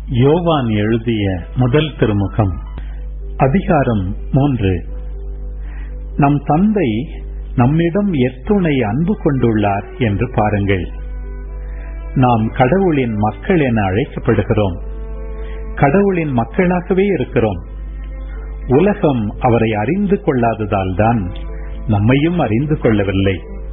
யோவான் எழுதிய முதல் திருமுகம் அதிகாரம் மூன்று நம் தந்தை நம்மிடம் எத்துணை அன்பு கொண்டுள்ளார் என்று பாருங்கள் நாம் கடவுளின் மக்கள் என அழைக்கப்படுகிறோம் கடவுளின் மக்களாகவே இருக்கிறோம் உலகம் அவரை அறிந்து கொள்ளாததால் தான் நம்மையும் அறிந்து கொள்ளவில்லை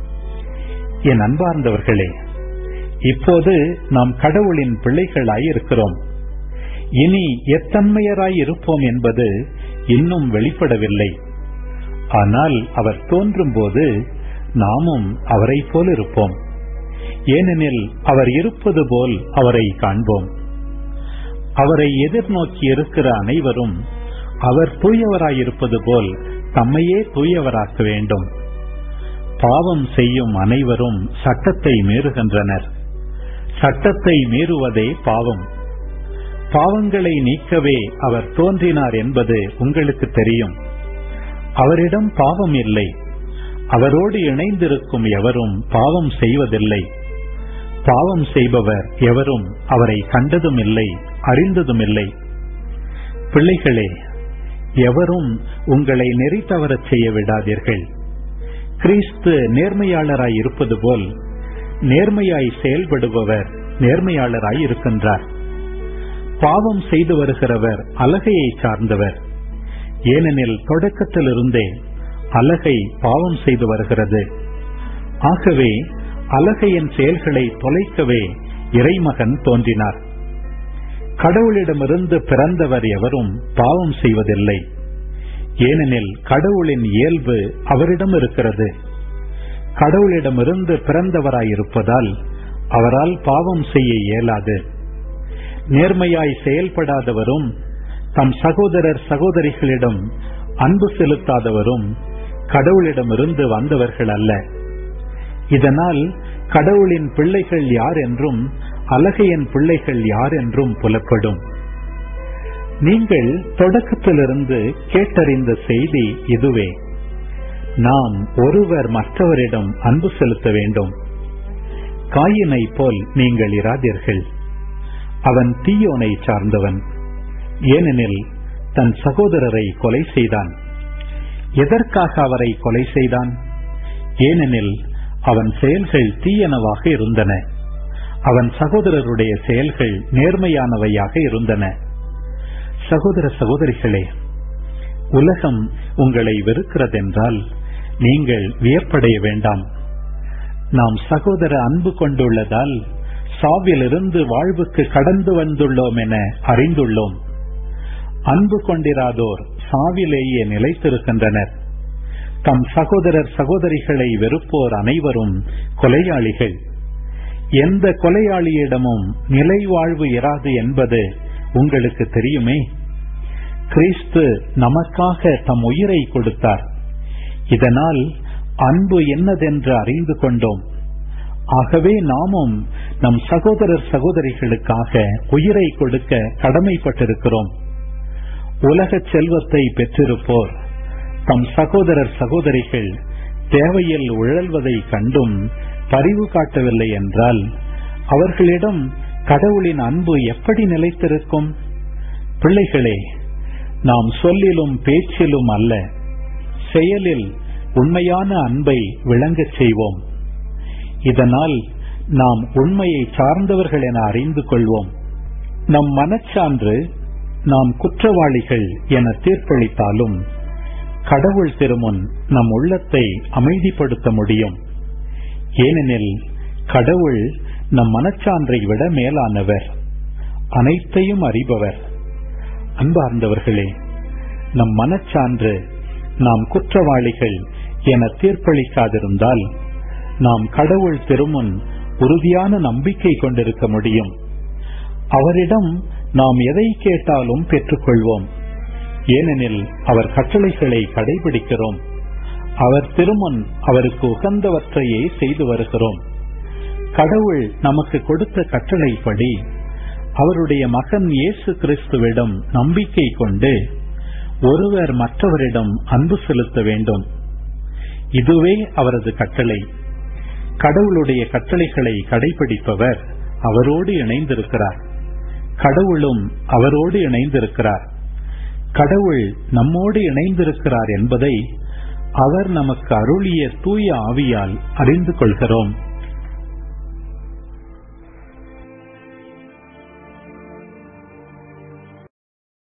என் அன்பார்ந்தவர்களே இப்போது நாம் கடவுளின் பிள்ளைகளாய் இருக்கிறோம் இனி எத்தன்மையராய் இருப்போம் என்பது இன்னும் வெளிப்படவில்லை ஆனால் அவர் தோன்றும் போது நாமும் அவரை போல் இருப்போம் ஏனெனில் அவர் இருப்பது போல் அவரை காண்போம் அவரை எதிர்நோக்கி இருக்கிற அனைவரும் அவர் தூயவராயிருப்பது போல் தம்மையே தூயவராக்க வேண்டும் பாவம் செய்யும் அனைவரும் சட்டத்தை மீறுகின்றனர் சட்டத்தை மீறுவதே பாவம் பாவங்களை நீக்கவே அவர் தோன்றினார் என்பது உங்களுக்கு தெரியும் அவரிடம் பாவம் இல்லை அவரோடு இணைந்திருக்கும் எவரும் பாவம் செய்வதில்லை பாவம் செய்பவர் எவரும் அவரை கண்டதும் இல்லை அறிந்ததும் இல்லை பிள்ளைகளே எவரும் உங்களை நெறி தவறச் செய்ய விடாதீர்கள் கிறிஸ்து நேர்மையாளராய் இருப்பது போல் நேர்மையாய் செயல்படுபவர் நேர்மையாளராய் இருக்கின்றார் பாவம் செய்து வருகிறவர் அலகையை சார்ந்தவர் ஏனெனில் தொடக்கத்திலிருந்தே அலகை பாவம் செய்து வருகிறது ஆகவே அலகையின் செயல்களை தொலைக்கவே இறைமகன் தோன்றினார் கடவுளிடமிருந்து பிறந்தவர் எவரும் பாவம் செய்வதில்லை ஏனெனில் கடவுளின் இயல்பு அவரிடம் இருக்கிறது கடவுளிடமிருந்து பிறந்தவராயிருப்பதால் அவரால் பாவம் செய்ய இயலாது நேர்மையாய் செயல்படாதவரும் தம் சகோதரர் சகோதரிகளிடம் அன்பு செலுத்தாதவரும் கடவுளிடமிருந்து வந்தவர்கள் அல்ல இதனால் கடவுளின் பிள்ளைகள் யார் என்றும் அலகையின் பிள்ளைகள் யார் என்றும் புலப்படும் நீங்கள் தொடக்கத்திலிருந்து கேட்டறிந்த செய்தி இதுவே நாம் ஒருவர் மற்றவரிடம் அன்பு செலுத்த வேண்டும் காயினை போல் நீங்கள் இராதீர்கள் அவன் தீயோனை சார்ந்தவன் ஏனெனில் தன் சகோதரரை கொலை செய்தான் எதற்காக அவரை கொலை செய்தான் ஏனெனில் அவன் செயல்கள் தீயனவாக இருந்தன அவன் சகோதரருடைய செயல்கள் நேர்மையானவையாக இருந்தன சகோதர சகோதரிகளே உலகம் உங்களை வெறுக்கிறதென்றால் நீங்கள் வியப்படைய வேண்டாம் நாம் சகோதர அன்பு கொண்டுள்ளதால் சாவிலிருந்து வாழ்வுக்கு கடந்து வந்துள்ளோம் என அறிந்துள்ளோம் அன்பு கொண்டிராதோர் சாவிலேயே நிலைத்திருக்கின்றனர் தம் சகோதரர் சகோதரிகளை வெறுப்போர் அனைவரும் கொலையாளிகள் எந்த கொலையாளியிடமும் நிலை வாழ்வு இராது என்பது உங்களுக்கு தெரியுமே கிறிஸ்து நமக்காக தம் உயிரை கொடுத்தார் இதனால் அன்பு என்னதென்று அறிந்து கொண்டோம் ஆகவே நாமும் நம் சகோதரர் சகோதரிகளுக்காக உயிரை கொடுக்க கடமைப்பட்டிருக்கிறோம் உலக செல்வத்தை பெற்றிருப்போர் தம் சகோதரர் சகோதரிகள் தேவையில் உழல்வதை கண்டும் பரிவு காட்டவில்லை என்றால் அவர்களிடம் கடவுளின் அன்பு எப்படி நிலைத்திருக்கும் பிள்ளைகளே நாம் சொல்லிலும் பேச்சிலும் அல்ல செயலில் உண்மையான அன்பை விளங்கச் செய்வோம் இதனால் நாம் உண்மையை சார்ந்தவர்கள் என அறிந்து கொள்வோம் நம் மனச்சான்று நாம் குற்றவாளிகள் என தீர்ப்பளித்தாலும் கடவுள் திருமுன் நம் உள்ளத்தை அமைதிப்படுத்த முடியும் ஏனெனில் கடவுள் நம் மனச்சான்றை விட மேலானவர் அனைத்தையும் அறிபவர் அன்பார்ந்தவர்களே நம் மனச்சான்று நாம் குற்றவாளிகள் என தீர்ப்பளிக்காதிருந்தால் நாம் கடவுள் திருமுன் உறுதியான நம்பிக்கை கொண்டிருக்க முடியும் அவரிடம் நாம் எதை கேட்டாலும் பெற்றுக்கொள்வோம் ஏனெனில் அவர் கட்டளைகளை கடைபிடிக்கிறோம் அவர் திருமுன் அவருக்கு உகந்தவற்றையே செய்து வருகிறோம் கடவுள் நமக்கு கொடுத்த கட்டளைப்படி அவருடைய மகன் இயேசு கிறிஸ்துவிடம் நம்பிக்கை கொண்டு ஒருவர் மற்றவரிடம் அன்பு செலுத்த வேண்டும் இதுவே அவரது கட்டளை கடவுளுடைய கட்டளைகளை கடைபிடிப்பவர் அவரோடு இணைந்திருக்கிறார் கடவுளும் அவரோடு இணைந்திருக்கிறார் கடவுள் நம்மோடு இணைந்திருக்கிறார் என்பதை அவர் நமக்கு அருளிய தூய ஆவியால் அறிந்து கொள்கிறோம்